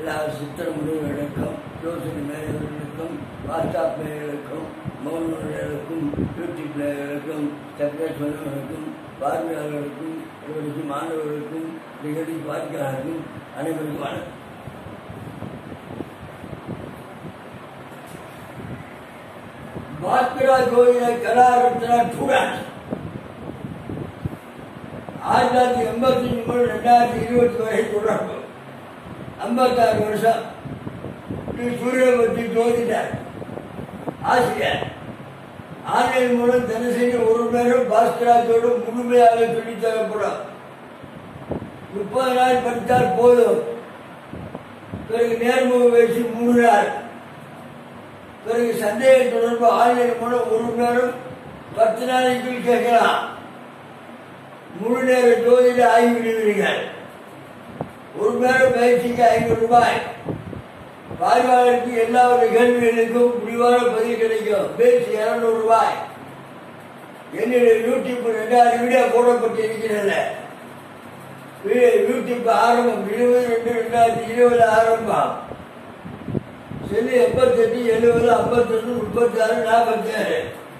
எல்லா சித்திர முனிவர்களுக்கும் ஜோசினி மேயர்களுக்கும் WhatsApp மேயர்களுக்கும் மௌனர்களுக்கும் YouTube நேயர்களுக்கும் சக்கரேஸ்வரர்களுக்கும் பார்வையாளர்களுக்கும் இவருக்கு மாணவர்களுக்கும் நிகழ்ச்சி பார்க்கிறார்கள் அனைவருக்கும் வணக்கம் பாஸ்கரா கோயிலை கலாரத்னா ஸ்டூடெண்ட் ஆயிரத்தி தொள்ளாயிரத்தி எண்பத்தி மூணு ரெண்டாயிரத்தி இருபத்தி வரை தொடர்பு ஐம்பத்தாறு வருஷம் திரு சூரியபத்தி ஜோதிடர் ஆசிரியர் ஆன்லைன் மூலம் தினசரி ஒரு நேரம் பாஸ்கராஜோடு முழுமையாக சொல்லித் தரப்படும் முப்பது நாள் படித்தால் போதும் பிறகு நேர்முக வயசு மூணு நாள் பிறகு சந்தேக தொடர்பு ஆன்லைன் மூலம் ஒரு நேரம் பத்து நாளைக்கு கேட்கலாம் முழு நேர ஜோதிட ஆய்வு விடுவீர்கள் ஒரு நேரம் பயிற்சிக்கு ஐநூறு ரூபாய் பார்வையாளருக்கு எல்லா ஒரு கேள்விகளுக்கும் முடிவான பதில் கிடைக்கும் பேசி இருநூறு ரூபாய் என்னுடைய யூடியூப் ரெண்டாயிரம் வீடியோ போடப்பட்டிருக்கிறது வி- யூடியூப் ஆரம்பம் இருபது ரெண்டு ரெண்டாயிரத்தி இருபது ஆரம்பம் செல்லு எண்பத்தெட்டு எழுபது ஐம்பத்தொன்று முப்பத்தி ஆறு நாற்பத்தி ஆறு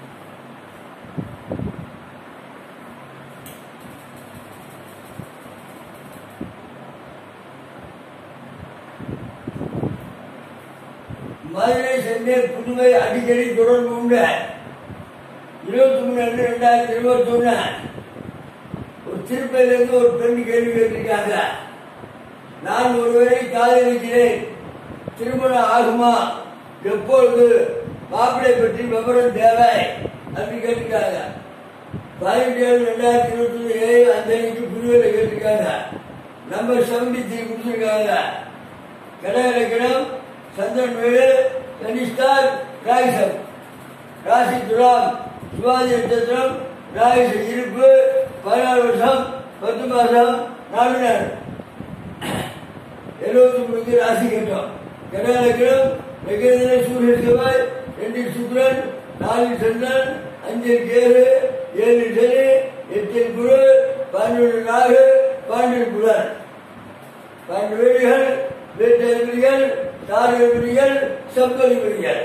மதுரை சென்னை புதுவை அடிக்கடி தொடர்பு உண்டு இருபத்தி மூணு ரெண்டு ரெண்டாயிரத்தி இருபத்தி ஒண்ணு ஒரு திருப்பதிலிருந்து ஒரு பெண் கேள்வி கேட்டிருக்காங்க நான் ஒருவரை காதலிக்கிறேன் திருமணம் ஆகுமா எப்பொழுது மாப்பிளை பற்றி விவரம் தேவை அப்படி கேட்டிருக்காங்க பதினெட்டு ஏழு ரெண்டாயிரத்தி இருபத்தி ஒன்று ஏழு அஞ்சலிக்கு புதுவையில் கேட்டிருக்காங்க நம்பர் செவன்டி த்ரீ கொடுத்துருக்காங்க கடகலக்கணம் சந்திரன் வீடு கனிஷ்டார் ராகிசம் ராசி துலாம் சிவாஜி நட்சத்திரம் ராகிச இருப்பு பதினாறு வருஷம் பத்து மாசம் நாலு நாள் எழுபத்தி மூணுக்கு ராசி கேட்டோம் கடகலக்கணம் வெகேந்திர சூரிய செவ்வாய் ரெண்டில் சுக்கிரன் நாலில் சந்திரன் அஞ்சில் கேது ஏழில் சனி எட்டில் குரு பன்னெண்டு நாகு பன்னெண்டு புலன் பன்னெண்டு வீடுகள் வீட்டறிவிகள் தாரியறிவிகள் செப்பறிவிகள்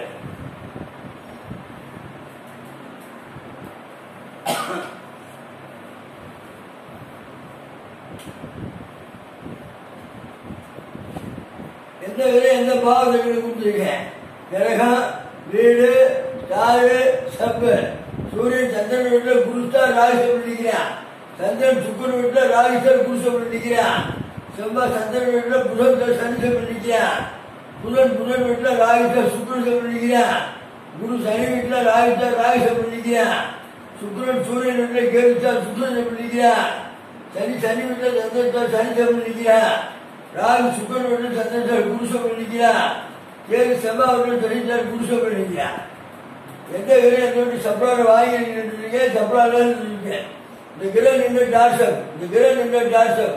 எந்த விலை எந்த பாவத்துக்கு கொடுத்துருக்கேன் கிரகம் வீடு தாரு சப்பு சூரியன் சந்திரன் வீட்டில் குருஸ்தா ராகிசம் பண்ணிக்கிறான் சந்திரன் சுக்கரன் வீட்டில் ராகிசர் குருசம் பண்ணிக்கிறான் செவ்வாய் சந்திரன் வீட்டில் புதன் சனிசம் பண்ணிக்கிறான் புதன் புதன் வீட்டில் ராகிசர் சுக்கரசம் பண்ணிக்கிறான் குரு சனி வீட்டில் ராகிசர் ராகிசம் பண்ணிக்கிறான் சுக்கரன் சூரியன் வீட்டில் கேதுச்சார் சுக்கரசம் பண்ணிக்கிறான் சனி சனி வீட்டில் சந்திரன் சனிசம் பண்ணிக்கிறான் ராகு சுக்கரன் வீட்டில் சந்திரன் குருசம் பண்ணிக்கிறான் கேது செவ்வாய் வீட்டில் சனிச்சார் குருசம் பண்ணிக்கிறான் எந்த கிரகம் என்னோட சப்ளால வாங்கி நின்றுருக்கீங்க சப்ளால இருக்கீங்க இந்த கிரகம் நின்று டார்சம் இந்த கிரகம் நின்று டார்சம்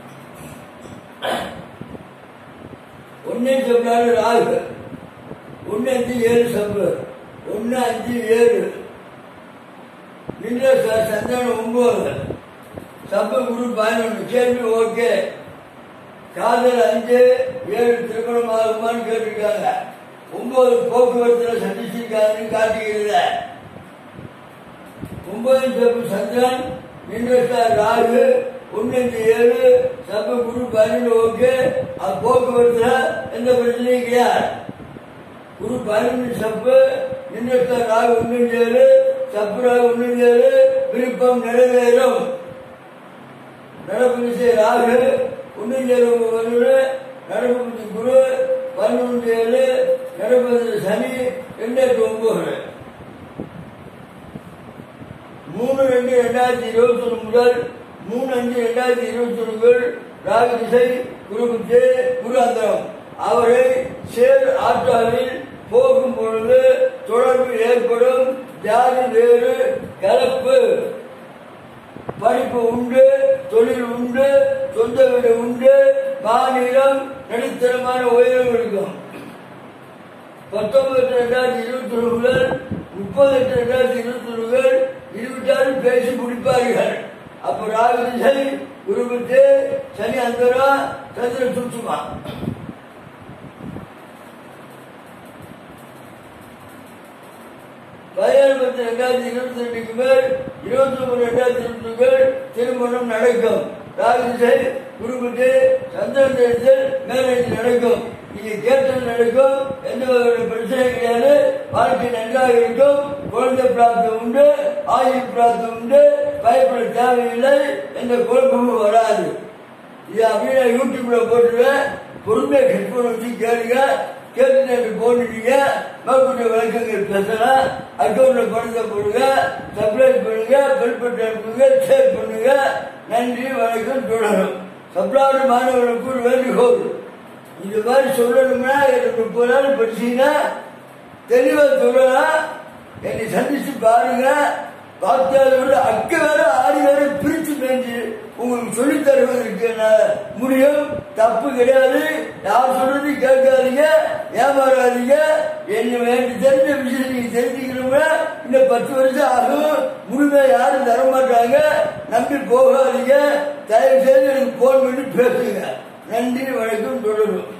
ஒன்னே சப்ளால ராகு ஒன்னு அஞ்சு ஏழு சப்பு ஒன்னு அஞ்சு ஏழு நின்ற ச- சந்திரன் ஒன்பது சப்பு குரு பதினொன்று கேள்வி ஓகே காதல் அஞ்சு ஏழு திருமணம் ஆகுமான்னு கேட்டிருக்காங்க ஒன்பது போக்குவரத்துல சந்திச்சிருக்காருன்னு காட்டுகிறது ஒன்பது சப்பு சந்திரன் நின்றஸ்டார் ராகு ஒன்னஞ்சு ஏழு சப்பு குரு பதினொன்று ஓகே அது போக்குவரத்துல எந்த பிரச்சனையும் கிடையாது குரு பதினொன்று சப்பு நின்றஸ்டார் ராகு ஒன்னஞ்சு ஏழு சப்பு ராகு ஒன்னஞ்சு ஏழு விருப்பம் நிறைவேறும் நடப்பு திசை ராகு ஒன்னு ஏழு ஒன்று நடப்பு திசை குரு பதினொன்று ஏழு நடப்பு திசை சனி ரெண்டு எட்டு ஒன்பது மூணு ரெண்டு ரெண்டாயிரத்தி இருபத்தி ஒன்று முதல் மூணு அஞ்சு ரெண்டாயிரத்தி இருபத்தி ஒன்றுகள் ராகு திசை குரு புத்தி குரு அந்தரம் அவரை சேர் ஆற்றாவில் போகும் பொழுது தொடர்பு ஏற்படும் ஜாதி வேறு கலப்பு படிப்பு உண்டு தொழில் உண்டு சொந்த வீடு உண்டு மாநிலம் நடுத்தரமான உயரம் இருக்கும் பத்தொன்பது எட்டு ரெண்டாயிரத்தி இருபத்தி ஒன்று முதல் முப்பது எட்டு ரெண்டாயிரத்தி இருபத்தி ஒன்று முதல் இருபத்தாறு பேசி முடிப்பார்கள் அப்ப ராகு திசை குருபத்து சனி அந்தரா சந்திர சுற்றுமா இந்த கிரகம் நின்ற டார்சம் இந்த கிரகம் நின்ற டார்சம் ஒன்னு அஞ்சு ஏழு சப்பு குரு பதினொன்று சப்பு குரு பதினொன்று ஏழு விருப்பம் நிறைவேறும் நடப்பு திசை ராகு ஒன்னு ஏழு சப்பு குரு பதினொன்று ஏழு நடப்பு திசை சனி ரெண்டு எட்டு ஒன்பது மூணு ரெண்டு ரெண்டாயிரத்தி இருபத்தி ஒன்று முதல் மூணு அஞ்சு ரெண்டாயிரத்தி இருபத்தி ஒன்றுகள் ராகு திசை பதினேழு பத்து ரெண்டாயிரத்தி இருபத்தி ரெண்டுக்கு மேல் இருபத்தி ஒன்பது ரெண்டாயிரத்தி இருபத்தி மேல் திருமணம் நடக்கும் ராகுதிசை குறுக்கிட்டு சந்திரன் தேர்தல் மேரேஜ் நடக்கும் நீங்க கேட்டது நடக்கும் எந்த வகையான பிரச்சனை கிடையாது வாழ்க்கை நன்றாக இருக்கும் குழந்தை பிராப்தம் உண்டு ஆயுள் பிராப்தம் உண்டு பயப்பட தேவையில்லை எந்த குழப்பமும் வராது இது அப்படியே நான் யூடியூப்ல போட்டுருவேன் பொறுமையை ஹெட்போன் வச்சு கேளுங்க கேட்டுட்டு எனக்கு போட்டுட்டீங்க மேற்கொண்ட விளக்கங்கள் பேசலாம் அக்கௌண்ட்ல பணத்தை போடுங்க சப்ளைட் பண்ணுங்க பெல் பட்டு அனுப்புங்க ஷேர் பண்ணுங்க நன்றி வணக்கம் தொடரும் சப்ளாடு மாணவர்களுக்கு ஒரு வேண்டுகோள் இந்த மாதிரி சொல்லணும்னா எனக்கு முப்பது நாள் படிச்சீங்கன்னா தெளிவா சொல்லலாம் என்னை சந்திச்சு பாருங்க வாத்தியாரோட அக்க வேற ஆடி வேற பிரிச்சு பேஞ்சு உங்களுக்கு சொல்லி தருவதற்கு என்னால முடியும் தப்பு கிடையாது யார் சொல்றது கேட்காதீங்க ஏமாறாதீங்க என்ன வேண்டி தெரிஞ்ச விஷயம் நீங்க தெரிஞ்சுக்கணும்னா இந்த பத்து வருஷம் ஆகும் முழுமையா யாரும் தர மாட்டாங்க நம்பி போகாதீங்க தயவு செய்து எனக்கு போன் பண்ணி பேசுங்க நன்றி வணக்கம் தொடரும்